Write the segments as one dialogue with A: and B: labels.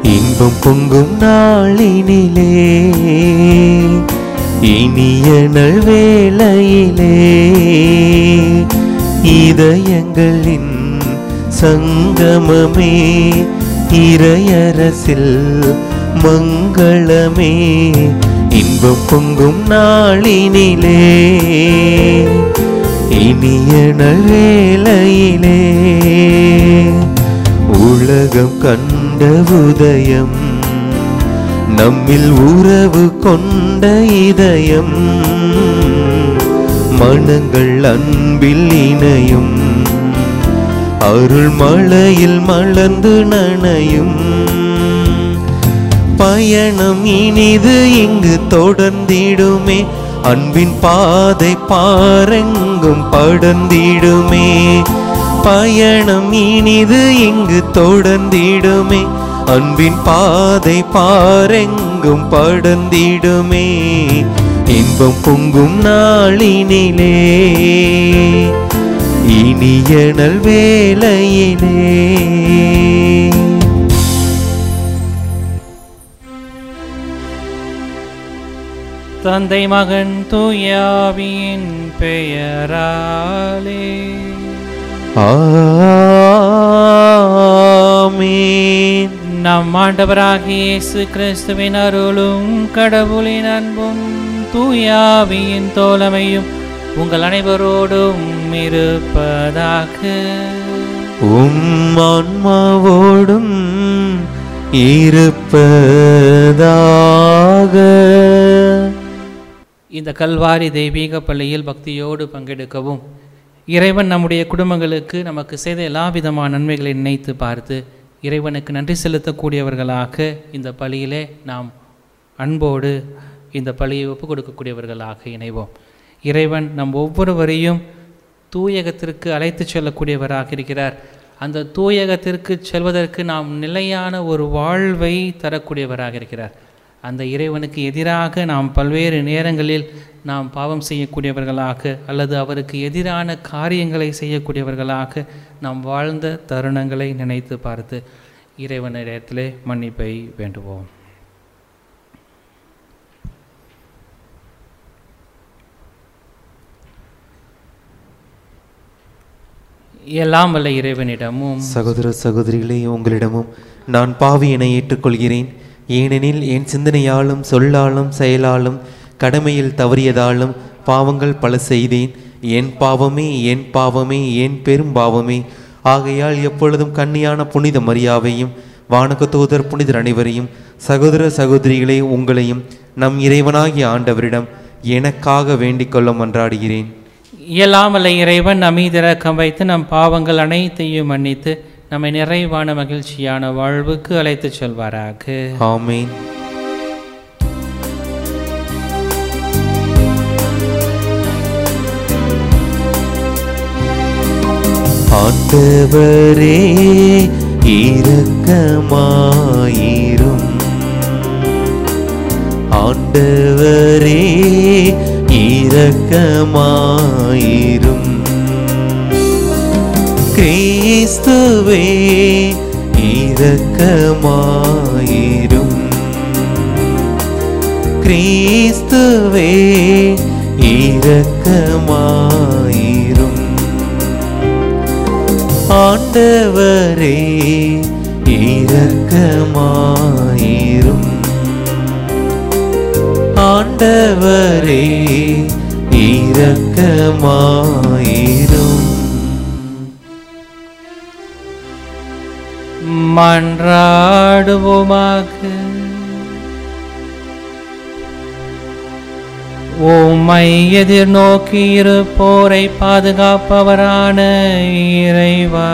A: இன்பம் பொங்கும் நாளினிலே இனிய நல்வேளையிலே இதயங்களின் சங்கமமே இறையரசில் மங்களமே இன்பம் பொங்கும் நாளினிலே இனிய நல்வேளையிலே உலகம் கண்ட உதயம் நம்மில் உறவு கொண்ட இதயம் மனங்கள் அன்பில் இணையும் அருள் மழையில் மலர்ந்து நனையும் பயணம் இனிது இங்கு தொடர்ந்திடுமே அன்பின் பாதை பாரெங்கும் படர்ந்திடுமே பயணம் இனிது இங்கு தொடர்ந்திடுமே அன்பின் பாதை பாரெங்கும் படர்ந்திடுமே இன்பம் பொங்கும் நாளினிலே இனிய நல்வேளையிலே
B: தந்தை மகன் தூயாவியின் பெயராலே
A: ஆமென்
B: நம் ஆண்டவராகிய இயேசு கிறிஸ்துவின் அருளும் கடவுளின் அன்பும் தூயாவியின் தோழமையும் உங்கள் அனைவரோடும் இருப்பதாக
A: உம் ஆன்மாவோடும் இருப்பதாக
B: இந்த கல்வாரி தெய்வீக பள்ளியில் பக்தியோடு பங்கெடுக்கவும் இறைவன் நம்முடைய குடும்பங்களுக்கு நமக்கு செய்த எல்லா விதமான நன்மைகளை நினைத்து பார்த்து இறைவனுக்கு நன்றி செலுத்தக்கூடியவர்களாக இந்த பள்ளியிலே நாம் அன்போடு இந்த பள்ளியை ஒப்புக் கொடுக்கக்கூடியவர்களாக இணைவோம் இறைவன் நம் ஒவ்வொருவரையும் தூயகத்திற்கு அழைத்துச் செல்லக்கூடியவராக இருக்கிறார் அந்த தூயகத்திற்கு செல்வதற்கு நாம் நிலையான ஒரு வாழ்வை தரக்கூடியவராக இருக்கிறார் அந்த இறைவனுக்கு எதிராக நாம் பல்வேறு நேரங்களில் நாம் பாவம் செய்யக்கூடியவர்களாக அல்லது அவருக்கு எதிரான காரியங்களை செய்யக்கூடியவர்களாக நாம் வாழ்ந்த தருணங்களை நினைத்து பார்த்து இறைவனிடத்திலே மன்னிப்பை வேண்டுவோம் எல்லாம் வல்ல இறைவனிடமும்
A: சகோதர சகோதரிகளே உங்களிடமும் நான் பாவியனை ஏற்றுக்கொள்கிறேன் ஏனெனில் என் சிந்தனையாலும் சொல்லாலும் செயலாலும் கடமையில் தவறியதாலும் பாவங்கள் பல செய்தேன் என் பாவமே என் பாவமே என் பெரும் பாவமே ஆகையால் எப்பொழுதும் கன்னியான புனித மரியாவையும் வானக தூதர் புனிதர் அனைவரையும் சகோதர சகோதரிகளே உங்களையும் நம் இறைவனாகிய ஆண்டவரிடம் எனக்காக வேண்டிக் கொள்ள மன்றாடுகிறேன்
B: இயலாமல இறைவன் நம்மீதிறக்கம் வைத்து நம் பாவங்கள் அனைத்தையும் மன்னித்து நம்மை நிறைவான மகிழ்ச்சியான வாழ்வுக்கு அழைத்துச் செல்வாராக
A: ஆமென் ஆண்டவரே இரக்கமாயிரும் ஆண்டவரே இரக்கமாயிரும் கிறிஸ்துவே இரக்கமாயிரும் கிறிஸ்துவே இரக்கமாயிரும் ஆண்டவரே இரக்கமாயிரும் ஆண்டவரே இரக்கமாயிரும்
B: மன்றாடுவோமாக உம்மை எதிர்நோக்கி இருப்போரை பாதுகாப்பவரான இறைவா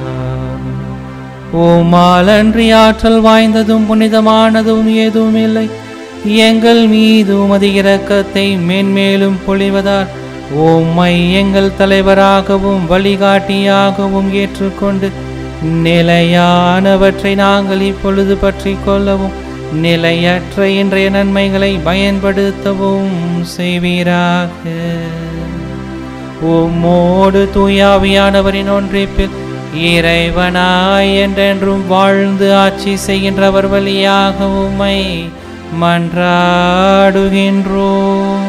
B: உம்மால் அன்றி ஆற்றல் வாய்ந்ததும் புனிதமானதும் ஏதும் இல்லை எங்கள் மீது உமது இரக்கத்தை மேன்மேலும் பொழிவதால் உம்மை எங்கள் தலைவராகவும் வழிகாட்டியாகவும் ஏற்றுக்கொண்டு நிலையானவற்றை நாங்கள் இப்பொழுது பற்றி கொள்ளவும் நிலையற்ற இன்றைய நன்மைகளை பயன்படுத்தவும் செய்வீராக உம்மோடு தூயாவியானவரின் ஒன்றிப்பில் இறைவனாய் என்றென்றும் வாழ்ந்து ஆட்சி செய்கின்றவர் வழியாக உம்மை மன்றாடுகின்றோம்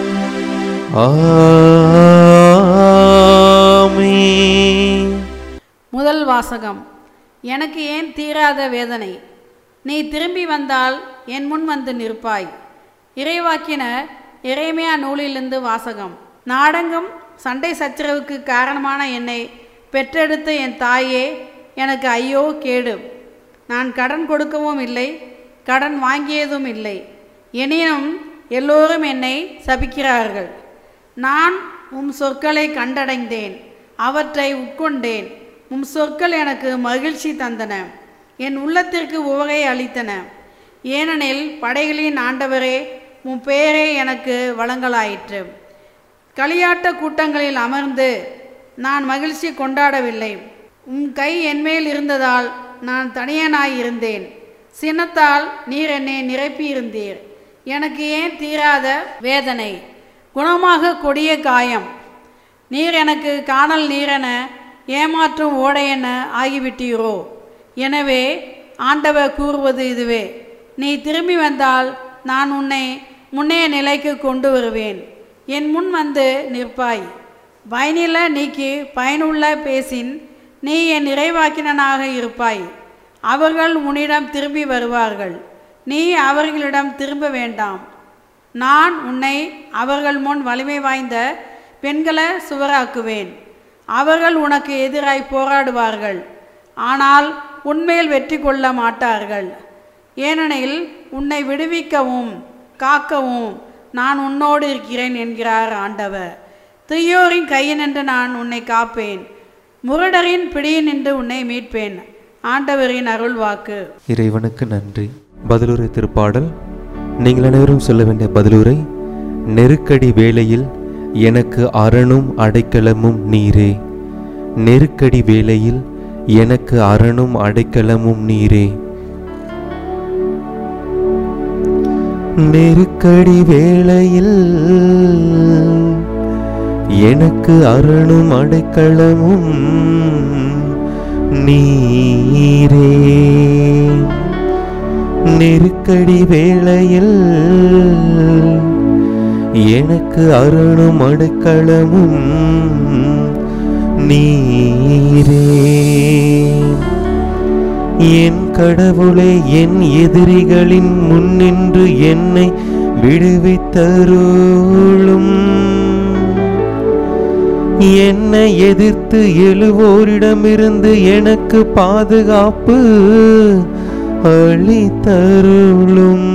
A: ஆமென்
C: முதல் வாசகம் எனக்கு ஏன் தீராத வேதனை நீ திரும்பி வந்தால் என் முன் வந்து நிற்பாய் இறைவாக்கின இறைமையா நூலிலிருந்து வாசகம் நாடெங்கும் சண்டை சச்சரவுக்கு காரணமான என்னை பெற்றெடுத்த என் தாயே எனக்கு ஐயோ கேடு நான் கடன் கொடுக்கவும் இல்லை கடன் வாங்கியதும் இல்லை எனினும் எல்லோரும் என்னை சபிக்கிறார்கள் நான் உம் சொற்களை கண்டடைந்தேன் அவற்றை உட்கொண்டேன் உம் சொற்கள் எனக்கு மகிழ்ச்சி தந்தன என் உள்ளத்திற்கு உவகை அளித்தன ஏனெனில் படைகளின் ஆண்டவரே உம் பெயரே எனக்கு வழங்கலாயிற்று களியாட்ட கூட்டங்களில் அமர்ந்து நான் மகிழ்ச்சி கொண்டாடவில்லை உம் கை என்மேல் இருந்ததால் நான் தனியனாய் இருந்தேன் சினத்தால் நீர் என்னை நிரப்பியிருந்தீர் எனக்கு ஏன் தீராத வேதனை குணமாக கொடிய காயம் நீர் எனக்கு காணல் நீரென ஏமாற்றும் ஓடையென ஆகிவிட்டீரோ எனவே ஆண்டவர் கூறுவது இதுவே நீ திரும்பி வந்தால் நான் உன்னை முன்னைய நிலைக்கு கொண்டு வருவேன் என் முன் வந்து நிற்பாய் பயனில நீக்கி பயனுள்ள பேசின் நீ என் நிறைவாக்கினனாக இருப்பாய் அவர்கள் உன்னிடம் திரும்பி வருவார்கள் நீ அவர்களிடம் திரும்ப வேண்டாம் நான் உன்னை அவர்கள் முன் வலிமை வாய்ந்த பெண்களை சுவராக்குவேன் அவர்கள் உனக்கு எதிராய் போராடுவார்கள் ஆனால் உன்மேல் வெற்றி கொள்ள மாட்டார்கள் ஏனெனில் உன்னை விடுவிக்கவும் காக்கவும் நான் உன்னோடு இருக்கிறேன் என்கிறார் ஆண்டவர் தீயோரின் கையினின்று நான் உன்னை காப்பேன் முரடரின் பிடியினின்று உன்னை மீட்பேன் ஆண்டவரின் அருள்வாக்கு
A: இறைவனுக்கு நன்றி பதிலுரை திருப்பாடல் நீங்கள் அனைவரும் சொல்ல வேண்டிய பதிலுரை நெருக்கடி வேளையில் எனக்கு அரணும் அடைக்கலமும் நீரே நெருக்கடி வேளையில் எனக்கு அரணும் அடைக்கலமும் நீரே நெருக்கடி வேளையில் எனக்கு அரணும் அடைக்கலமும் நீரே நெருக்கடி வேளையில் எனக்கு அருணும் அடைக்கலமும் நீரே என் கடவுளே என் எதிரிகளின் முன்னின்று என்னை விடுவித்தருளும் என்னை எதிர்த்து எழுவோரிடமிருந்து எனக்கு பாதுகாப்பு அளித்தருளும்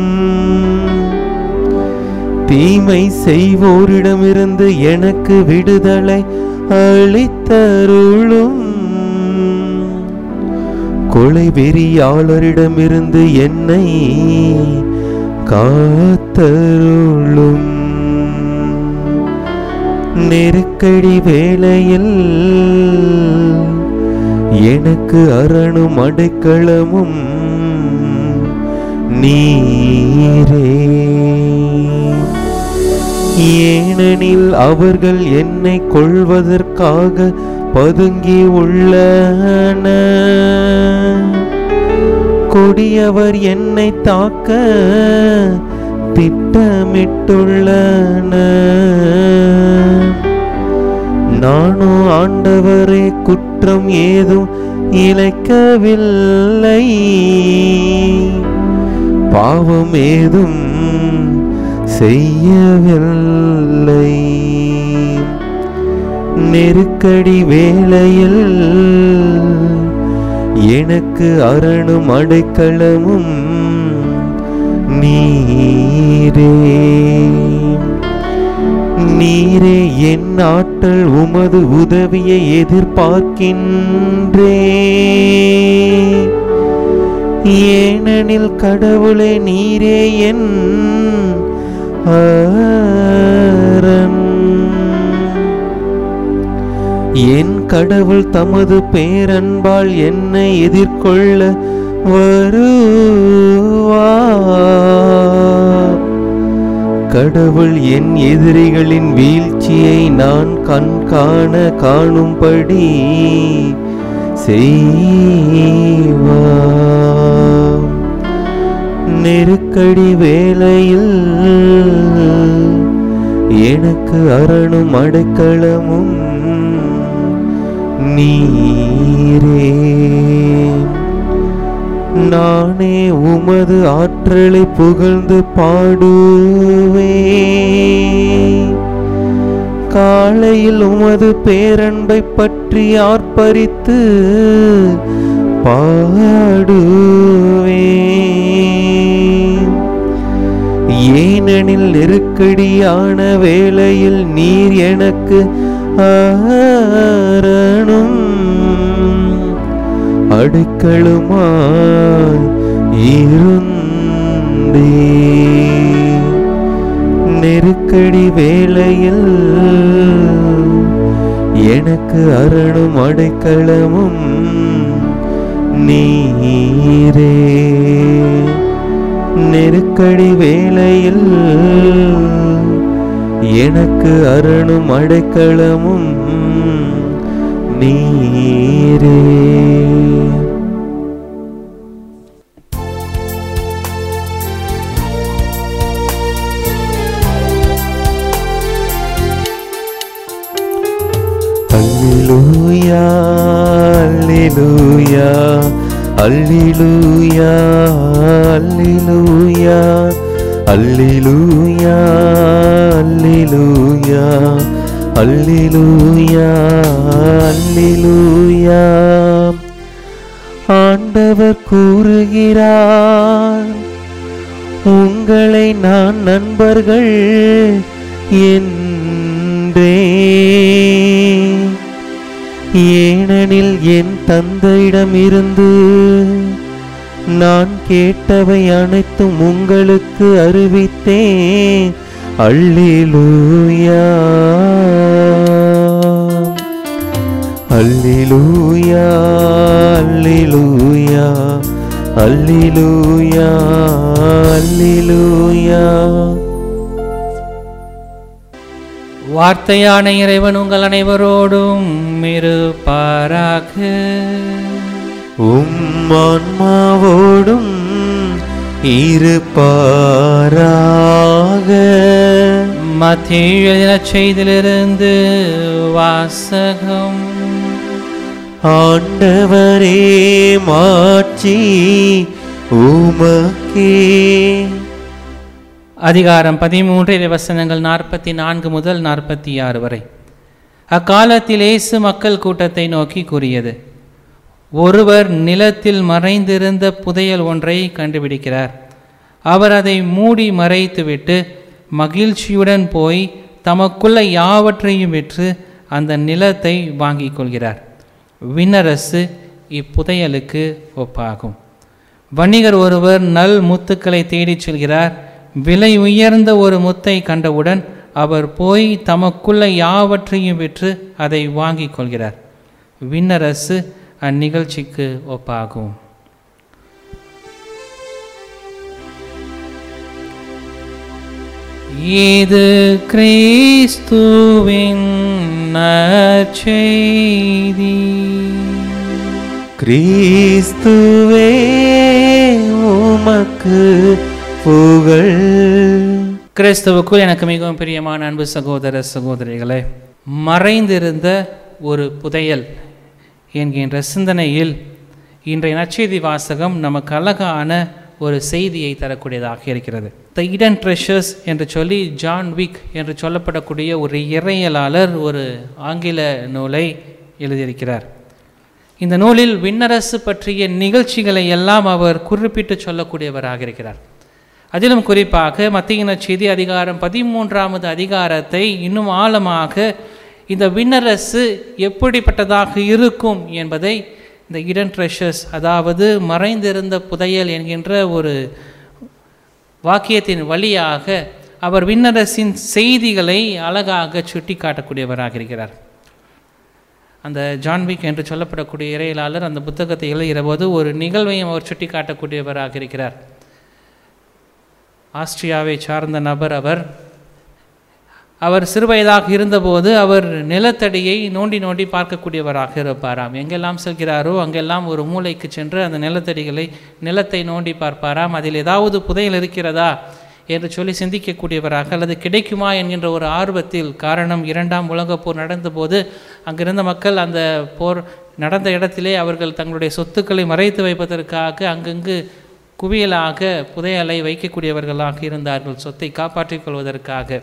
A: தீமை செய்வோரிடமிருந்து எனக்கு விடுதலை அளித்தருளும் கொலை வெறியாளரிடமிருந்து என்னை காத்தருளும் நெருக்கடி வேளையில் எனக்கு அரணும் அடைக்கலமும் நீரே ஏனெனில் அவர்கள் என்னை கொள்வதற்காக பதுங்கி உள்ளன கொடியவர் என்னை தாக்க திட்டமிட்டுள்ளன நானோ ஆண்டவரே குற்றம் ஏதும் இழைக்கவில்லை பாவம் ஏதும் செய்யவில்லை நெருக்கடி வேளையில் எனக்கு அரணும் அடைக்கலமும் நீரே நீரே என் ஆற்றல் உமது உதவியை எதிர்பார்க்கின்றே ஏனெனில் கடவுளே நீரே என் அரண் என் கடவுள் தமது பேரன்பால் என்னை எதிர்கொள்ள வருவார் கடவுள் என் எதிரிகளின் வீழ்ச்சியை நான் கண் காண காணும்படி செய்வார் நெருக்கடி வேளையில் எனக்கு அரணும் அடைக்கலமும் நீரே நானே உமது ஆற்றலை புகழ்ந்து பாடுவேன் காலையில் உமது பேரன்பை பற்றி ஆர்ப்பரித்து பாடுவேன் ஏனெனில் நெருக்கடியான வேளையில் நீர் எனக்கு ஆரணும் அடுக்களுமாய் இருந்தே நெருக்கடி வேளையில் எனக்கு அரணும் அடைக்கலமும் நீரே நெருக்கடி வேளையில் எனக்கு அரணும் அடைக்கலமும் நீரே அல்லேலூயா அல்லேலூயா அல்லேலூயா அல்லேலூயா அல்லேலூயா அல்லேலூயா அல்லேலூயா அல்லேலூயா ஆண்டவர் கூறுகிறார் உங்களை நான் நண்பர்கள் என்றே ஏனெனில் என் தந்தையிடம் இருந்து நான் கேட்டவை அனைத்தும் உங்களுக்கு அறிவித்தேன் அல்லேலூயா அல்லேலூயா அல்லேலூயா அல்லேலூயா அல்லேலூயா
B: வார்த்தையான இறைவன் உங்கள் அனைவரோடும் இருப்பாராக
A: உம் ஆன்மாவோடும் இருப்பாராக
B: மத்திய எழுதின செய்திலிருந்து வாசகம்
A: ஆண்டவரே மாட்சி உமக்கே
B: அதிகாரம் பதிமூன்று வசனங்கள் நாற்பத்தி நான்கு முதல் நாற்பத்தி ஆறு வரை அக்காலத்தில் இயேசு மக்கள் கூட்டத்தை நோக்கி கூறியது ஒருவர் நிலத்தில் மறைந்திருந்த புதையல் ஒன்றை கண்டுபிடிக்கிறார் அவர் அதை மூடி மறைத்துவிட்டு மகிழ்ச்சியுடன் போய் தமக்குள்ள யாவற்றையும் விற்று அந்த நிலத்தை வாங்கிக் கொள்கிறார் விண்ணரசு இப்புதையலுக்கு ஒப்பாகும் வணிகர் ஒருவர் நல் முத்துக்களை தேடிச் செல்கிறார் விலை உயர்ந்த ஒரு முத்தை கண்டவுடன் அவர் போய் தமக்குள்ள யாவற்றையும் விற்று அதை வாங்கிக் கொள்கிறார் விண்ணரசு அந்நிகழ்ச்சிக்கு ஒப்பாகும் இது கிறிஸ்துவின் நற்செய்தி
A: கிறிஸ்துவே உமக்கு புகழ்
B: கிறிஸ்துவுக்குள் எனக்கு மிகவும் பிரியமான அன்பு சகோதர சகோதரிகளே மறைந்திருந்த ஒரு புதையல் என்கின்ற சிந்தனையில் இன்றைய நற்செய்தி வாசகம் நமக்கு அழகான ஒரு செய்தியை தரக்கூடியதாக இருக்கிறது த இடன் ட்ரெஷர்ஸ் என்று சொல்லி ஜான் விக் என்று சொல்லப்படக்கூடிய ஒரு இறையலாளர் ஒரு ஆங்கில நூலை எழுதியிருக்கிறார் இந்த நூலில் விண்ணரசு பற்றிய நிகழ்ச்சிகளை எல்லாம் அவர் குறிப்பிட்டு சொல்லக்கூடியவராக இருக்கிறார் அதிலும் குறிப்பாக மத்திய செய்தி அதிகாரம் பதிமூன்றாவது அதிகாரத்தை இன்னும் ஆழமாக இந்த விண்ணரசு எப்படிப்பட்டதாக இருக்கும் என்பதை இந்த இடன் ட்ரெஷர்ஸ் அதாவது மறைந்திருந்த புதையல் என்கின்ற ஒரு வாக்கியத்தின் வழியாக அவர் விண்ணரசின் செய்திகளை அழகாக சுட்டி காட்டக்கூடியவராக இருக்கிறார் அந்த ஜான்விக் என்று சொல்லப்படக்கூடிய இறையலாளர் அந்த புத்தகத்தை எழுதுகிற போது ஒரு நிகழ்வையும் அவர் சுட்டி காட்டக்கூடியவராக இருக்கிறார் ஆஸ்திரியாவை சார்ந்த நபர் அவர் அவர் சிறுவயதாக இருந்தபோது அவர் நிலத்தடியை நோண்டி நோண்டி பார்க்கக்கூடியவராக இருப்பாராம் எங்கெல்லாம் செல்கிறாரோ அங்கெல்லாம் ஒரு மூலைக்கு சென்று அந்த நிலத்தடிகளை நிலத்தை நோண்டி பார்ப்பாராம் அதில் ஏதாவது புதையல் இருக்கிறதா என்று சொல்லி சிந்திக்கக்கூடியவராக அல்லது கிடைக்குமா என்கின்ற ஒரு ஆர்வத்தில் காரணம் இரண்டாம் உலகப் போர் நடந்தபோது அங்கிருந்த மக்கள் அந்த போர் நடந்த இடத்திலே அவர்கள் தங்களுடைய சொத்துக்களை மறைத்து வைப்பதற்காக அங்கங்கு குவியலாக புதையலை வைக்கக்கூடியவர்களாக இருந்தார்கள் சொத்தை காப்பாற்றிக் கொள்வதற்காக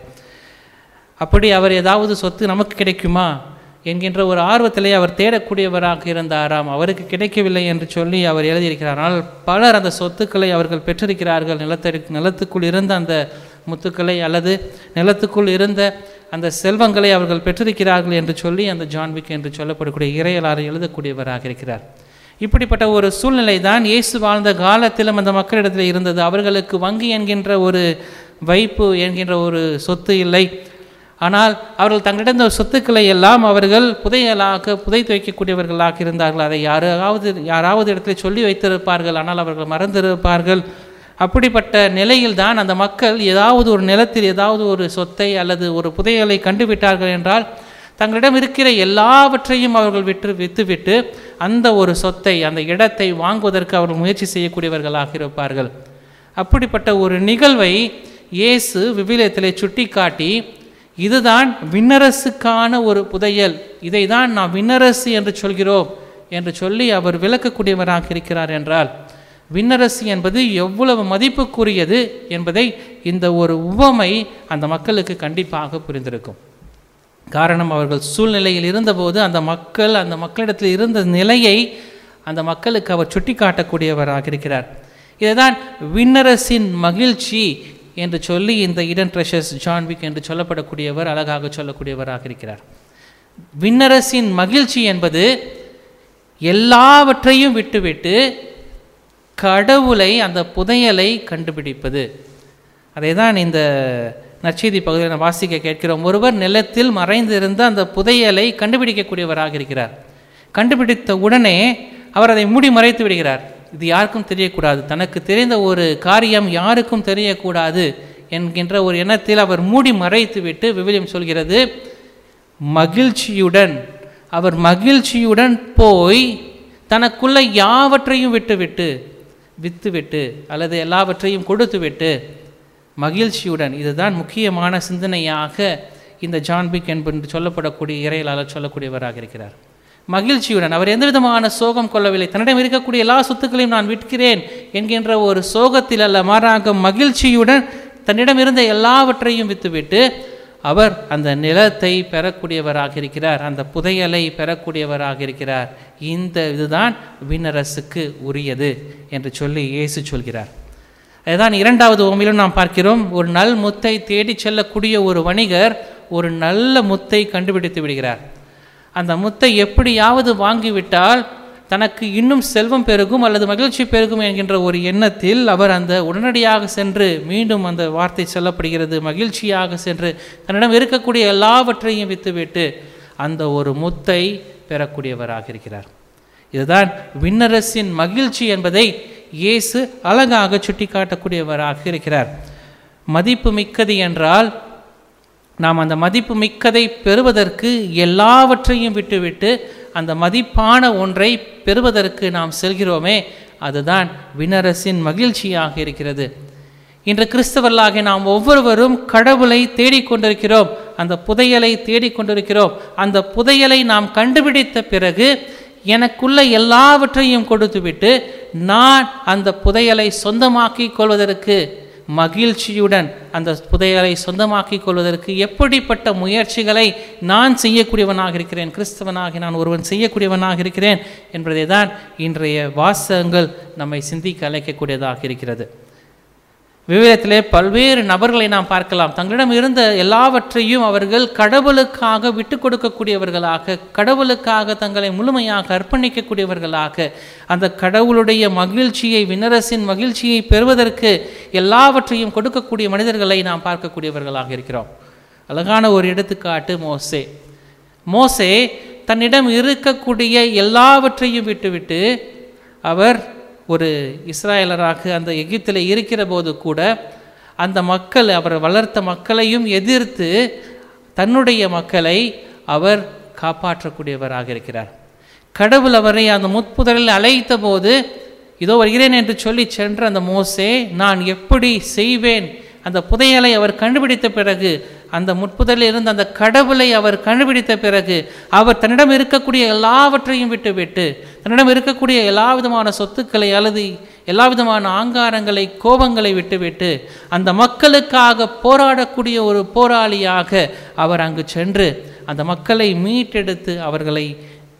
B: அப்படி அவர் ஏதாவது சொத்து நமக்கு கிடைக்குமா என்கின்ற ஒரு ஆர்வத்திலே அவர் தேடக்கூடியவராக இருந்தாராம் அவருக்கு கிடைக்கவில்லை என்று சொல்லி அவர் எழுதியிருக்கிறார் ஆனால் பலர் அந்த சொத்துக்களை அவர்கள் பெற்றிருக்கிறார்கள் நிலத்தடி நிலத்துக்குள் இருந்த அந்த முத்துக்களை அல்லது நிலத்துக்குள் இருந்த அந்த செல்வங்களை அவர்கள் பெற்றிருக்கிறார்கள் என்று சொல்லி அந்த ஜான்விக் என்று சொல்லப்படக்கூடிய இறையலாறு எழுதக்கூடியவராக இருக்கிறார் இப்படிப்பட்ட ஒரு சூழ்நிலை தான் இயேசு வாழ்ந்த காலத்திலும் அந்த மக்களிடத்தில் இருந்தது அவர்களுக்கு வங்கி என்கின்ற ஒரு வைப்பு என்கின்ற ஒரு சொத்து இல்லை ஆனால் அவர்கள் தங்களிடம் இருந்த சொத்துக்களை எல்லாம் அவர்கள் புதையலாக புதைத்து வைக்கக்கூடியவர்களாக இருந்தார்கள் அதை யாராவது யாராவது இடத்துல சொல்லி வைத்திருப்பார்கள் ஆனால் அவர்கள் மறந்திருப்பார்கள் அப்படிப்பட்ட நிலையில்தான் அந்த மக்கள் ஏதாவது ஒரு நிலத்தில் ஏதாவது ஒரு சொத்தை அல்லது ஒரு புதையலை கண்டுவிட்டார்கள் என்றால் தங்களிடம் இருக்கிற எல்லாவற்றையும் அவர்கள் விட்டு விற்றுவிட்டு அந்த ஒரு சொத்தை அந்த இடத்தை வாங்குவதற்கு அவர்கள் முயற்சி செய்யக்கூடியவர்களாக இருப்பார்கள் அப்படிப்பட்ட ஒரு நிகழ்வை இயேசு விவிலியத்திலே சுட்டிக்காட்டி இதுதான் விண்ணரசுக்கான ஒரு புதையல் இதை தான் நாம் விண்ணரசு என்று சொல்கிறோம் என்று சொல்லி அவர் விளக்கக்கூடியவராக இருக்கிறார் என்றால் விண்ணரசு என்பது எவ்வளவு மதிப்புக்குரியது என்பதை இந்த ஒரு உவமை அந்த மக்களுக்கு கண்டிப்பாக புரிந்திருக்கும் காரணம் அவர்கள் சூழ்நிலையில் இருந்தபோது அந்த மக்கள் அந்த மக்களிடத்தில் இருந்த நிலையை அந்த மக்களுக்கு அவர் சுட்டிக்காட்டக்கூடியவராக இருக்கிறார் இதுதான் விண்ணரசின் மகிழ்ச்சி என்று சொல்லி இந்த இடன் ட்ரெஷர்ஸ் ஜான்விக் என்று சொல்லப்படக்கூடியவர் அழகாக சொல்லக்கூடியவராக இருக்கிறார் விண்ணரசின் மகிழ்ச்சி என்பது எல்லாவற்றையும் விட்டுவிட்டு கடவுளை அந்த புதையலை கண்டுபிடிப்பது அதை தான் இந்த நற்செய்தி பகுதியில் நான் வாசிக்க கேட்கிறோம் ஒருவர் நிலத்தில் மறைந்திருந்த அந்த புதையலை கண்டுபிடிக்கக்கூடியவராக இருக்கிறார் கண்டுபிடித்த உடனே அவர் அதை மூடி மறைத்து விடுகிறார் இது யாருக்கும் தெரியக்கூடாது தனக்கு தெரிந்த ஒரு காரியம் யாருக்கும் தெரியக்கூடாது என்கின்ற ஒரு எண்ணத்தில் அவர் மூடி மறைத்து விட்டு விவிலியம் சொல்கிறது மகிழ்ச்சியுடன் அவர் மகிழ்ச்சியுடன் போய் தனக்குள்ள யாவற்றையும் விட்டுவிட்டு வித்துவிட்டு அல்லது எல்லாவற்றையும் கொடுத்துவிட்டு மகிழ்ச்சியுடன் இதுதான் முக்கியமான சிந்தனையாக இந்த ஜான்பிக் என்பது சொல்லப்படக்கூடிய இறையலாளர் சொல்லக்கூடியவராக இருக்கிறார் மகிழ்ச்சியுடன் அவர் எந்த விதமான சோகம் கொள்ளவில்லை தன்னிடம் இருக்கக்கூடிய எல்லா சொத்துக்களையும் நான் விற்கிறேன் என்கின்ற ஒரு சோகத்தில் அல்ல மாறாக மகிழ்ச்சியுடன் தன்னிடம் இருந்த எல்லாவற்றையும் வித்துவிட்டு அவர் அந்த நிலத்தை பெறக்கூடியவராக இருக்கிறார் அந்த புதையலை பெறக்கூடியவராக இருக்கிறார் இந்த இதுதான் விண்ணரசுக்கு உரியது என்று சொல்லி இயேசு சொல்கிறார் அதுதான் இரண்டாவது ஓமையிலும் நாம் பார்க்கிறோம் ஒரு நல் முத்தை தேடிச் செல்லக்கூடிய ஒரு வணிகர் ஒரு நல்ல முத்தை கண்டுபிடித்து விடுகிறார் அந்த முத்தை எப்படியாவது வாங்கிவிட்டால் தனக்கு இன்னும் செல்வம் பெருகும் அல்லது மகிழ்ச்சி பெருகும் என்கின்ற ஒரு எண்ணத்தில் அவர் அந்த உடனடியாக சென்று மீண்டும் அந்த வார்த்தை சொல்லப்படுகிறது மகிழ்ச்சியாக சென்று தன்னிடம் இருக்கக்கூடிய எல்லாவற்றையும் வித்துவிட்டு அந்த ஒரு முத்தை பெறக்கூடியவராக இருக்கிறார் இதுதான் விண்ணரசின் மகிழ்ச்சி என்பதை இயேசு அழகாக சுட்டிக்காட்டக்கூடியவராக இருக்கிறார் மதிப்பு மிக்கது என்றால் நாம் அந்த மதிப்பு மிக்கதை பெறுவதற்கு எல்லாவற்றையும் விட்டுவிட்டு அந்த மதிப்பான ஒன்றை பெறுவதற்கு நாம் செல்கிறோமே அதுதான் வினரசின் மகிழ்ச்சியாக இருக்கிறது இன்று கிறிஸ்தவர்களாக நாம் ஒவ்வொருவரும் கடவுளை தேடிக்கொண்டிருக்கிறோம் அந்த புதையலை தேடிக்கொண்டிருக்கிறோம் அந்த புதையலை நாம் கண்டுபிடித்த பிறகு எனக்குள்ள எல்லாவற்றையும் கொடுத்துவிட்டு நான் அந்த புதையலை சொந்தமாக்கி கொள்வதற்கு மகிழ்ச்சியுடன் அந்த புதையலை சொந்தமாக்கிக் கொள்வதற்கு எப்படிப்பட்ட முயற்சிகளை நான் செய்யக்கூடியவனாக இருக்கிறேன் கிறிஸ்தவனாக நான் ஒருவன் செய்யக்கூடியவனாக இருக்கிறேன் என்பதை தான் இன்றைய வாசகங்கள் நம்மை சிந்திக்க அழைக்கக்கூடியதாக இருக்கிறது விவேகத்திலே பல்வேறு நபர்களை நாம் பார்க்கலாம் தங்களிடம் இருந்த எல்லாவற்றையும் அவர்கள் கடவுளுக்காக விட்டு கொடுக்கக்கூடியவர்களாக கடவுளுக்காக தங்களை முழுமையாக அர்ப்பணிக்கக்கூடியவர்களாக அந்த கடவுளுடைய மகிழ்ச்சியை வினரசின் மகிழ்ச்சியை பெறுவதற்கு எல்லாவற்றையும் கொடுக்கக்கூடிய மனிதர்களை நாம் பார்க்கக்கூடியவர்களாக இருக்கிறோம் அழகான ஒரு எடுத்துக்காட்டு மோசே மோசே தன்னிடம் இருக்கக்கூடிய எல்லாவற்றையும் விட்டுவிட்டு அவர் ஒரு இஸ்ராயலராக அந்த எகிப்தில் இருக்கிற போது கூட அந்த மக்கள் அவர் வளர்த்த மக்களையும் எதிர்த்து தன்னுடைய மக்களை அவர் காப்பாற்றக்கூடியவராக இருக்கிறார் கடவுள் அவரை அந்த முட்புதரில் அழைத்த போது இதோ வருகிறேன் என்று சொல்லி சென்ற அந்த மோசே நான் எப்படி செய்வேன் அந்த புதையலை அவர் கண்டுபிடித்த பிறகு அந்த முட்புதலில் இருந்த அந்த கடவுளை அவர் கண்டுபிடித்த பிறகு அவர் தன்னிடம் இருக்கக்கூடிய எல்லாவற்றையும் விட்டுவிட்டு தன்னிடம் இருக்கக்கூடிய எல்லா விதமான சொத்துக்களை அல்லது எல்லா விதமான ஆங்காரங்களை கோபங்களை விட்டுவிட்டு அந்த மக்களுக்காக போராடக்கூடிய ஒரு போராளியாக அவர் அங்கு சென்று அந்த மக்களை மீட்டெடுத்து அவர்களை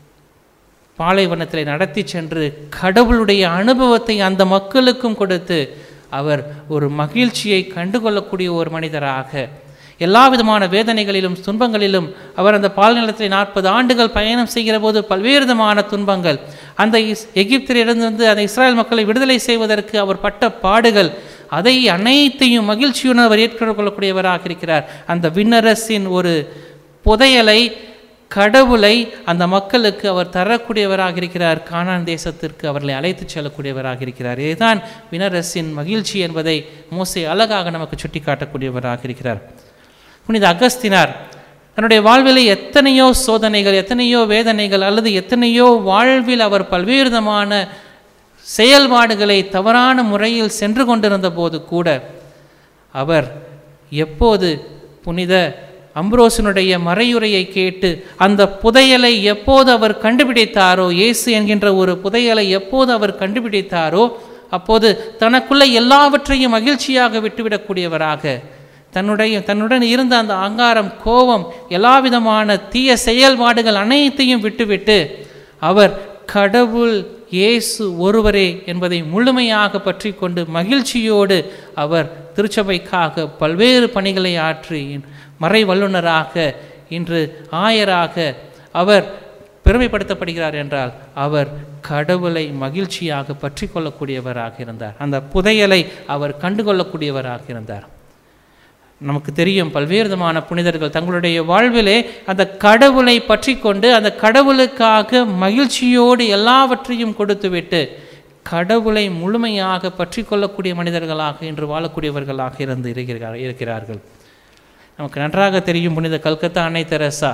B: பாலைவனத்தில் நடத்தி சென்று கடவுளுடைய அனுபவத்தை அந்த மக்களுக்கும் கொடுத்து அவர் ஒரு மகிழ்ச்சியை கண்டுகொள்ளக்கூடிய ஒரு மனிதராக எல்லா விதமான வேதனைகளிலும் துன்பங்களிலும் அவர் அந்த பால்நிலத்தில் நாற்பது ஆண்டுகள் பயணம் செய்கிற போது பல்வேறு விதமான துன்பங்கள் அந்த இஸ் எகிப்திலிருந்து அந்த இஸ்ராயல் மக்களை விடுதலை செய்வதற்கு அவர் பட்ட பாடுகள் அதை அனைத்தையும் மகிழ்ச்சியுடன் அவர் ஏற்றுக்கொள்ளக்கூடியவராக இருக்கிறார் அந்த விண்ணரசின் ஒரு புதையலை கடவுளை அந்த மக்களுக்கு அவர் தரக்கூடியவராக இருக்கிறார் கானான் தேசத்திற்கு அவர்களை அழைத்து செல்லக்கூடியவராக இருக்கிறார் இதுதான் வினரசின் மகிழ்ச்சி என்பதை மோசே அழகாக நமக்கு சுட்டி காட்டக்கூடியவராக இருக்கிறார் புனித அகஸ்தினார் தன்னுடைய வாழ்வில் எத்தனையோ சோதனைகள் எத்தனையோ வேதனைகள் அல்லது எத்தனையோ வாழ்வில் அவர் பல்வேறு விதமான செயல்பாடுகளை தவறான முறையில் சென்று கொண்டிருந்த போது கூட அவர் எப்போது புனித அம்ப்ரோசனுடைய மறையுரையை கேட்டு அந்த புதையலை எப்போது அவர் கண்டுபிடித்தாரோ இயேசு என்கின்ற ஒரு புதையலை எப்போது அவர் கண்டுபிடித்தாரோ அப்போது தனக்குள்ள எல்லாவற்றையும் மகிழ்ச்சியாக விட்டுவிடக்கூடியவராக தன்னுடைய தன்னுடன் இருந்த அந்த அங்காரம் கோபம் எல்லா விதமான தீய செயல்பாடுகள் அனைத்தையும் விட்டுவிட்டு அவர் கடவுள் இயேசு ஒருவரே என்பதை முழுமையாக பற்றி கொண்டு மகிழ்ச்சியோடு அவர் திருச்சபைக்காக பல்வேறு பணிகளை ஆற்றி மறை வல்லுநராக இன்று ஆயராக அவர் பெருமைப்படுத்தப்படுகிறார் என்றால் அவர் கடவுளை மகிழ்ச்சியாக பற்றி கொள்ளக்கூடியவராக இருந்தார் அந்த புதையலை அவர் கண்டுகொள்ளக்கூடியவராக இருந்தார் நமக்கு தெரியும் பல்வேறு விதமான புனிதர்கள் தங்களுடைய வாழ்விலே அந்த கடவுளை பற்றி கொண்டு அந்த கடவுளுக்காக மகிழ்ச்சியோடு எல்லாவற்றையும் கொடுத்துவிட்டு கடவுளை முழுமையாக பற்றி கொள்ளக்கூடிய மனிதர்களாக இன்று வாழக்கூடியவர்களாக இருந்து இருக்கிறார் இருக்கிறார்கள் நமக்கு நன்றாக தெரியும் புனித கல்கத்தா அன்னை தெரசா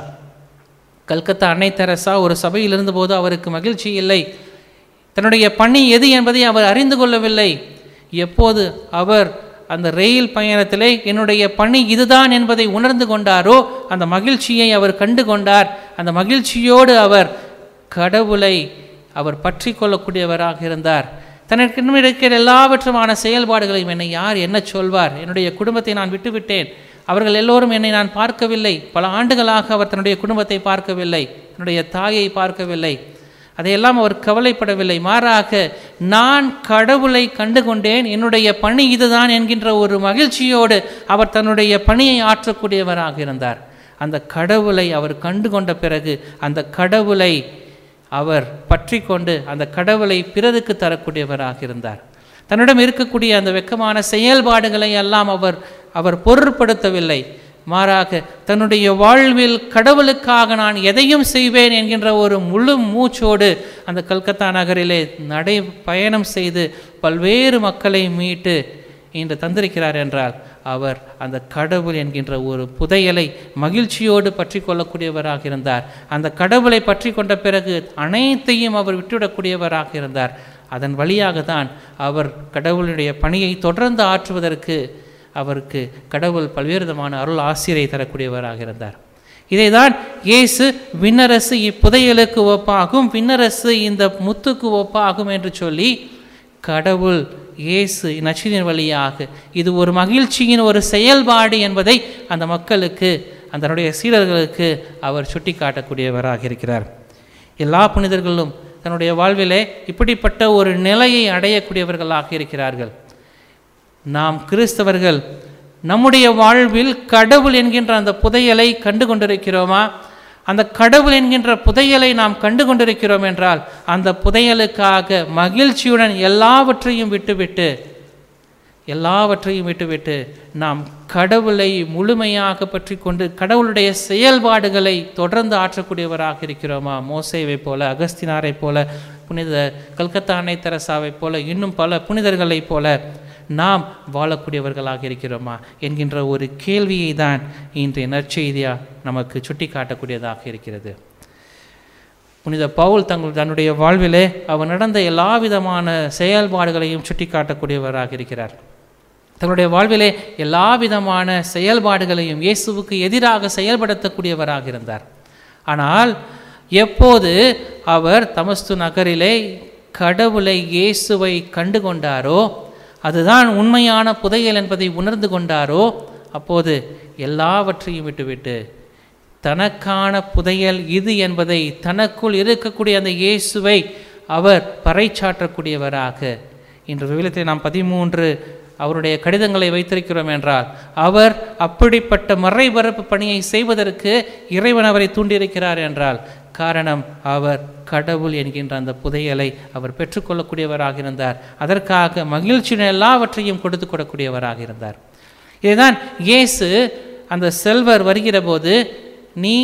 B: கல்கத்தா அன்னை தெரசா ஒரு சபையில் இருந்தபோது அவருக்கு மகிழ்ச்சி இல்லை தன்னுடைய பணி எது என்பதை அவர் அறிந்து கொள்ளவில்லை எப்போது அவர் அந்த ரயில் பயணத்திலே என்னுடைய பணி இதுதான் என்பதை உணர்ந்து கொண்டாரோ அந்த மகிழ்ச்சியை அவர் கண்டு கொண்டார் அந்த மகிழ்ச்சியோடு அவர் கடவுளை அவர் பற்றி கொள்ளக்கூடியவராக இருந்தார் தனக்கு இருக்கிற எல்லாவற்றுமான செயல்பாடுகளையும் என்னை யார் என்ன சொல்வார் என்னுடைய குடும்பத்தை நான் விட்டுவிட்டேன் அவர்கள் எல்லோரும் என்னை நான் பார்க்கவில்லை பல ஆண்டுகளாக அவர் தன்னுடைய குடும்பத்தை பார்க்கவில்லை தன்னுடைய தாயை பார்க்கவில்லை அதையெல்லாம் அவர் கவலைப்படவில்லை மாறாக நான் கடவுளை கண்டுகொண்டேன் என்னுடைய பணி இதுதான் என்கின்ற ஒரு மகிழ்ச்சியோடு அவர் தன்னுடைய பணியை ஆற்றக்கூடியவராக இருந்தார் அந்த கடவுளை அவர் கண்டு கொண்ட பிறகு அந்த கடவுளை அவர் பற்றி கொண்டு அந்த கடவுளை பிறருக்கு தரக்கூடியவராக இருந்தார் தன்னிடம் இருக்கக்கூடிய அந்த வெக்கமான செயல்பாடுகளை எல்லாம் அவர் அவர் பொருட்படுத்தவில்லை மாறாக தன்னுடைய வாழ்வில் கடவுளுக்காக நான் எதையும் செய்வேன் என்கின்ற ஒரு முழு மூச்சோடு அந்த கல்கத்தா நகரிலே நடை பயணம் செய்து பல்வேறு மக்களை மீட்டு இன்று தந்திருக்கிறார் என்றால் அவர் அந்த கடவுள் என்கின்ற ஒரு புதையலை மகிழ்ச்சியோடு பற்றி கொள்ளக்கூடியவராக இருந்தார் அந்த கடவுளை பற்றி கொண்ட பிறகு அனைத்தையும் அவர் விட்டுவிடக்கூடியவராக இருந்தார் அதன் வழியாக தான் அவர் கடவுளுடைய பணியை தொடர்ந்து ஆற்றுவதற்கு அவருக்கு கடவுள் பல்வேறு விதமான அருள் ஆசிரியை தரக்கூடியவராக இருந்தார் இதைதான் இயேசு விண்ணரசு இப்புதையலுக்கு ஒப்பாகும் விண்ணரசு இந்த முத்துக்கு ஒப்பாகும் என்று சொல்லி கடவுள் இயேசு நச்சினின் வழியாக இது ஒரு மகிழ்ச்சியின் ஒரு செயல்பாடு என்பதை அந்த மக்களுக்கு அதனுடைய சீடர்களுக்கு அவர் சுட்டி காட்டக்கூடியவராக இருக்கிறார் எல்லா புனிதர்களும் தன்னுடைய வாழ்விலே இப்படிப்பட்ட ஒரு நிலையை அடையக்கூடியவர்களாக இருக்கிறார்கள் நாம் கிறிஸ்தவர்கள் நம்முடைய வாழ்வில் கடவுள் என்கின்ற அந்த புதையலை கண்டு கொண்டிருக்கிறோமா அந்த கடவுள் என்கின்ற புதையலை நாம் கண்டு கொண்டிருக்கிறோம் என்றால் அந்த புதையலுக்காக மகிழ்ச்சியுடன் எல்லாவற்றையும் விட்டுவிட்டு எல்லாவற்றையும் விட்டுவிட்டு நாம் கடவுளை முழுமையாக பற்றி கொண்டு கடவுளுடைய செயல்பாடுகளை தொடர்ந்து ஆற்றக்கூடியவராக இருக்கிறோமா மோசேவை போல அகஸ்தினாரை போல புனித கல்கத்தா அன்னை தெரசாவை போல இன்னும் பல புனிதர்களைப் போல நாம் வாழக்கூடியவர்களாக இருக்கிறோமா என்கின்ற ஒரு கேள்வியை தான் இன்றைய நற்செய்தியாக நமக்கு சுட்டி காட்டக்கூடியதாக இருக்கிறது புனித பவுல் தங்கள் தன்னுடைய வாழ்விலே அவர் நடந்த எல்லா விதமான செயல்பாடுகளையும் சுட்டி காட்டக்கூடியவராக இருக்கிறார் தன்னுடைய வாழ்விலே எல்லா விதமான செயல்பாடுகளையும் இயேசுவுக்கு எதிராக செயல்படுத்தக்கூடியவராக இருந்தார் ஆனால் எப்போது அவர் தமஸ்து நகரிலே கடவுளை இயேசுவை கண்டு கொண்டாரோ அதுதான் உண்மையான புதையல் என்பதை உணர்ந்து கொண்டாரோ அப்போது எல்லாவற்றையும் விட்டுவிட்டு தனக்கான புதையல் இது என்பதை தனக்குள் இருக்கக்கூடிய அந்த இயேசுவை அவர் பறைச்சாற்றக்கூடியவராக இன்று விவிலியத்தில் நாம் பதிமூன்று அவருடைய கடிதங்களை வைத்திருக்கிறோம் என்றால் அவர் அப்படிப்பட்ட மறைபரப்பு பணியை செய்வதற்கு இறைவன் அவரை தூண்டியிருக்கிறார் என்றால் காரணம் அவர் கடவுள் என்கின்ற அந்த புதையலை அவர் பெற்றுக்கொள்ளக்கூடியவராக இருந்தார் அதற்காக மகிழ்ச்சியின் எல்லாவற்றையும் கொடுத்து கொள்ளக்கூடியவராக இருந்தார் இதுதான் இயேசு அந்த செல்வர் வருகிற போது நீ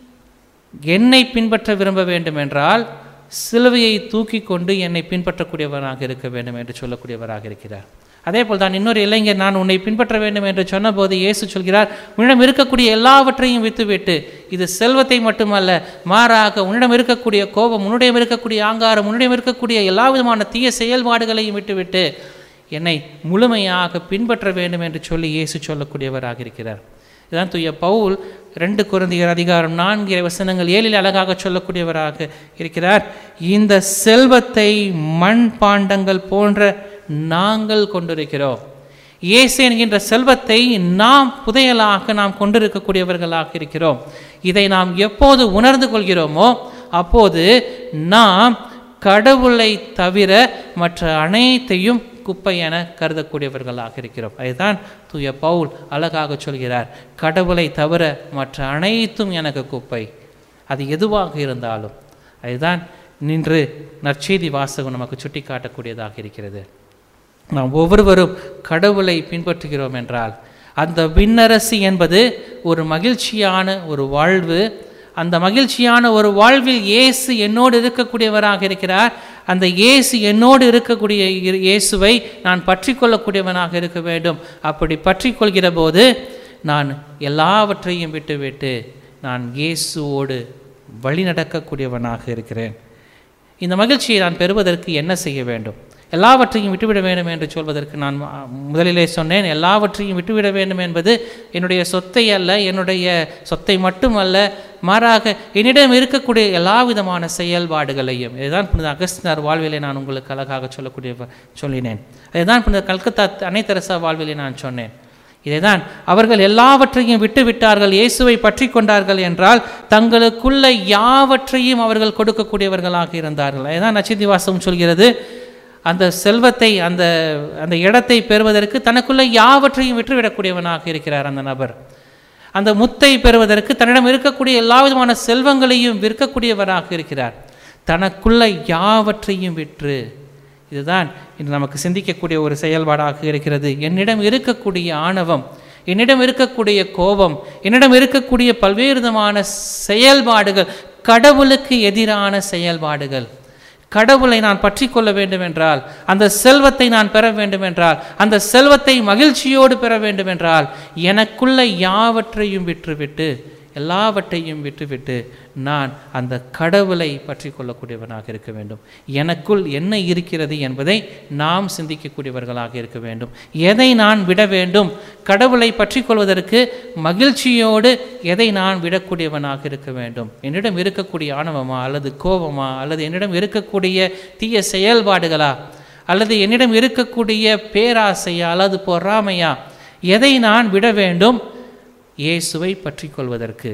B: என்னை பின்பற்ற விரும்ப வேண்டும் என்றால் சிலுவையை தூக்கி கொண்டு என்னை பின்பற்றக்கூடியவராக இருக்க வேண்டும் என்று சொல்லக்கூடியவராக இருக்கிறார் அதே போல் தான் இன்னொரு இளைஞர் நான் உன்னை பின்பற்ற வேண்டும் என்று சொன்னபோது இயேசு சொல்கிறார் உன்னிடம் இருக்கக்கூடிய எல்லாவற்றையும் விட்டுவிட்டு இது செல்வத்தை மட்டுமல்ல மாறாக உன்னிடம் இருக்கக்கூடிய கோபம் உன்னிடம் இருக்கக்கூடிய ஆங்காரம் உன்னிடம் இருக்கக்கூடிய எல்லா விதமான தீய செயல்பாடுகளையும் விட்டுவிட்டு என்னை முழுமையாக பின்பற்ற வேண்டும் என்று சொல்லி இயேசு சொல்லக்கூடியவராக இருக்கிறார் இதான் தூய பவுல் ரெண்டு குருந்தியர் அதிகாரம் நான்கு வசனங்கள் ஏழில் அழகாக சொல்லக்கூடியவராக இருக்கிறார் இந்த செல்வத்தை மண் பாண்டங்கள் போன்ற நாங்கள் கொண்டிருக்கிறோம் இயேசு என்கின்ற செல்வத்தை நாம் புதையலாக நாம் கொண்டிருக்கக்கூடியவர்களாக இருக்கிறோம் இதை நாம் எப்போது உணர்ந்து கொள்கிறோமோ அப்போது நாம் கடவுளை தவிர மற்ற அனைத்தையும் குப்பை என கருதக்கூடியவர்களாக இருக்கிறோம் அதுதான் தூய பவுல் அழகாக சொல்கிறார் கடவுளை தவிர மற்ற அனைத்தும் எனக்கு குப்பை அது எதுவாக இருந்தாலும் அதுதான் நின்று நற்செய்தி வாசகம் நமக்கு சுட்டி காட்டக்கூடியதாக இருக்கிறது நாம் ஒவ்வொருவரும் கடவுளை பின்பற்றுகிறோம் என்றால் அந்த விண்ணரசு என்பது ஒரு மகிழ்ச்சியான ஒரு வாழ்வு அந்த மகிழ்ச்சியான ஒரு வாழ்வில் இயேசு என்னோடு இருக்கக்கூடியவராக இருக்கிறார் அந்த இயேசு என்னோடு இருக்கக்கூடிய இரு- இயேசுவை நான் பற்றி கொள்ளக்கூடியவனாக இருக்க வேண்டும் அப்படி பற்றி கொள்கிற போது நான் எல்லாவற்றையும் விட்டுவிட்டு நான் இயேசுவோடு வழி நடக்கக்கூடியவனாக இருக்கிறேன் இந்த மகிழ்ச்சியை நான் பெறுவதற்கு என்ன செய்ய வேண்டும் எல்லாவற்றையும் விட்டுவிட வேண்டும் என்று சொல்வதற்கு நான் ம- முதலிலே சொன்னேன் எல்லாவற்றையும் விட்டுவிட வேண்டும் என்பது என்னுடைய சொத்தை அல்ல என்னுடைய சொத்தை மட்டுமல்ல மாறாக என்னிடம் இருக்கக்கூடிய எல்லா விதமான செயல்பாடுகளையும் இதுதான் புனித அகஸ்தினார் வாழ்விலே நான் உங்களுக்கு அழகாக சொல்லக்கூடிய சொல்லினேன் அதுதான் புனித கல்கத்தா அன்னை தெரசா வாழ்விலே நான் சொன்னேன் இதைதான் அவர்கள் எல்லாவற்றையும் விட்டு விட்டார்கள் இயேசுவை பற்றி கொண்டார்கள் என்றால் தங்களுக்குள்ள யாவற்றையும் அவர்கள் கொடுக்கக்கூடியவர்களாக இருந்தார்கள் அதுதான் நச்சிதிவாசம் சொல்கிறது அந்த செல்வத்தை அந்த அந்த இடத்தை பெறுவதற்கு தனக்குள்ள யாவற்றையும் விட்டுவிடக்கூடியவனாக இருக்கிறார் அந்த நபர் அந்த முத்தை பெறுவதற்கு தன்னிடம் இருக்கக்கூடிய எல்லா விதமான செல்வங்களையும் விற்கக்கூடியவராக இருக்கிறார் தனக்குள்ள யாவற்றையும் விற்று இதுதான் இன்று நமக்கு சிந்திக்கக்கூடிய ஒரு செயல்பாடாக இருக்கிறது என்னிடம் இருக்கக்கூடிய ஆணவம் என்னிடம் இருக்கக்கூடிய கோபம் என்னிடம் இருக்கக்கூடிய பல்வேறு விதமான செயல்பாடுகள் கடவுளுக்கு எதிரான செயல்பாடுகள் கடவுளை நான் பற்றி கொள்ள வேண்டும் என்றால் அந்த செல்வத்தை நான் பெற வேண்டும் என்றால் அந்த செல்வத்தை மகிழ்ச்சியோடு பெற வேண்டும் என்றால் எனக்குள்ள யாவற்றையும் விற்றுவிட்டு எல்லாவற்றையும் விட்டுவிட்டு நான் அந்த கடவுளை பற்றி கொள்ளக்கூடியவனாக இருக்க வேண்டும் எனக்குள் என்ன இருக்கிறது என்பதை நாம் சிந்திக்கக்கூடியவர்களாக இருக்க வேண்டும் எதை நான் விட வேண்டும் கடவுளை பற்றி கொள்வதற்கு மகிழ்ச்சியோடு எதை நான் விடக்கூடியவனாக இருக்க வேண்டும் என்னிடம் இருக்கக்கூடிய ஆணவமா அல்லது கோபமா அல்லது என்னிடம் இருக்கக்கூடிய தீய செயல்பாடுகளா அல்லது என்னிடம் இருக்கக்கூடிய பேராசையா அல்லது பொறாமையா எதை நான் விட வேண்டும் இயேசுவை பற்றி கொள்வதற்கு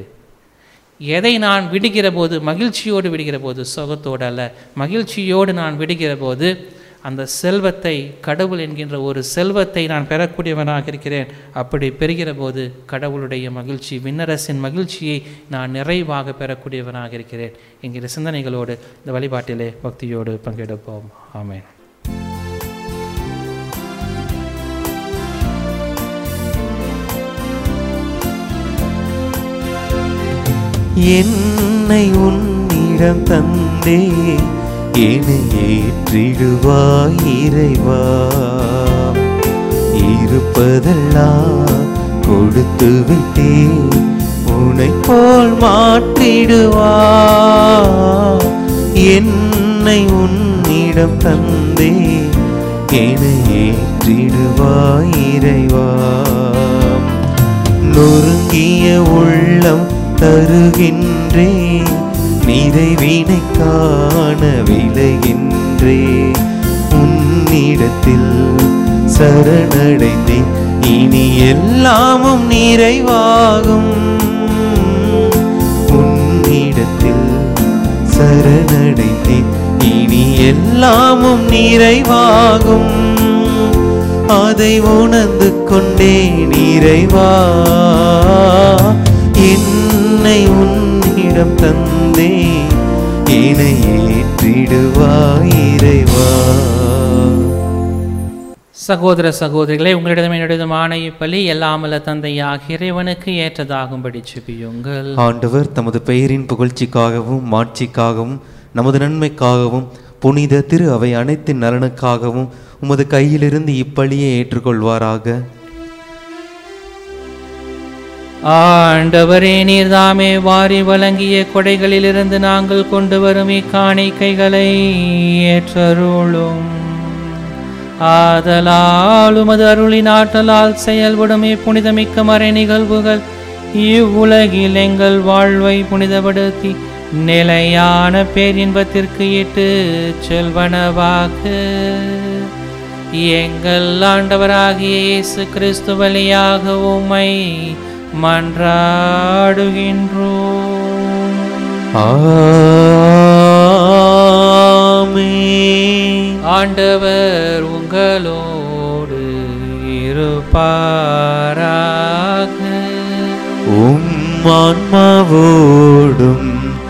B: எதை நான் விடுகிற போது மகிழ்ச்சியோடு விடுகிற போது சுகத்தோடு அல்ல மகிழ்ச்சியோடு நான் விடுகிற போது அந்த செல்வத்தை கடவுள் என்கின்ற ஒரு செல்வத்தை நான் பெறக்கூடியவனாக இருக்கிறேன் அப்படி பெறுகிற போது கடவுளுடைய மகிழ்ச்சி விண்ணரசின் மகிழ்ச்சியை நான் நிறைவாக பெறக்கூடியவனாக இருக்கிறேன் என்கிற சிந்தனைகளோடு இந்த வழிபாட்டிலே பக்தியோடு பங்கெடுப்போம் ஆமென்
A: என்னை உன்னிடம் தந்தே என்னை ஏற்றிடுவாய் இறைவா இருப்பதெல்லாம் கொடுத்து விட்டேன் உன்னை போல் மாற்றிடுவா என்னை உன்னிடம் தந்தே என்னை ஏற்றிடுவாய் இறைவா நொறுங்கிய உள்ளம் தருகின்றே நிறைவினை காண விளைகின்றே உன்னிடத்தில் சரணடைந்தேன் இனி எல்லாமும் நிறைவாகும் உன்னிடத்தில் சரணடைந்தேன் இனி எல்லாமும் நிறைவாகும் அதை உணர்ந்து கொண்டே நிறைவா என்னை உன்னிடம் தந்தே என்னை ஏற்றிடுவாய் இறைவா
B: சகோதர சகோதரிகளே உங்களிடம் என்னிடமான இப்பலி எல்லாமல்ல தந்தையாக இறைவனுக்கு ஏற்றதாகும்படி செபியுங்கள்
A: ஆண்டவர் தமது பெயரின் புகழ்ச்சிக்காகவும் மாட்சிக்காகவும் நமது நன்மைக்காகவும் புனித திரு அவை அனைத்தின் நலனுக்காகவும் உமது கையிலிருந்து இப்பலியை ஏற்றுக்கொள்வாராக
B: ஆண்டவரே நீர்தாமே வாரி வழங்கிய கொடைகளிலிருந்து நாங்கள் கொண்டு வரும் இக்காணிக்கைகளை ஏற்றருளும் ஆதலால் உமது அருளின் ஆற்றலால் செயல்படும் இப்புனிதமிக்க மறை நிகழ்வுகள் இவ்வுலகில் எங்கள் வாழ்வை புனிதப்படுத்தி நிலையான பேரின்பத்திற்கு இட்டு செல்வனவாக எங்கள் ஆண்டவராகிய இயேசு கிறிஸ்து வழியாக உம்மை மன்றாடுகின்றோம்
A: ஆமென்.
B: ஆண்டவர் உங்களோடு இருப்பாராக
A: உம் ஆன்மாவோடும்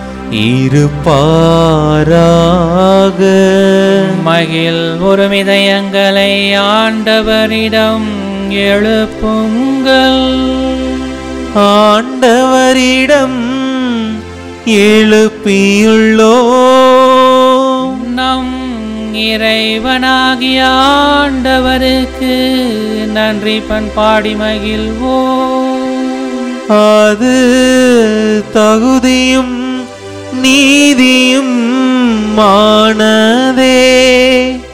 A: இருப்பாராக
B: மகிழ் ஒரு இதயங்களை ஆண்டவரிடம் எழுப்புங்கள்
A: ஆண்டவரிடம் எழுப்பியுள்ளோ
B: நம் இறைவனாகிய ஆண்டவருக்கு நன்றி பண்பாடி மகிழ்வோம்
A: அது தகுதியும் நீதியும் மானதே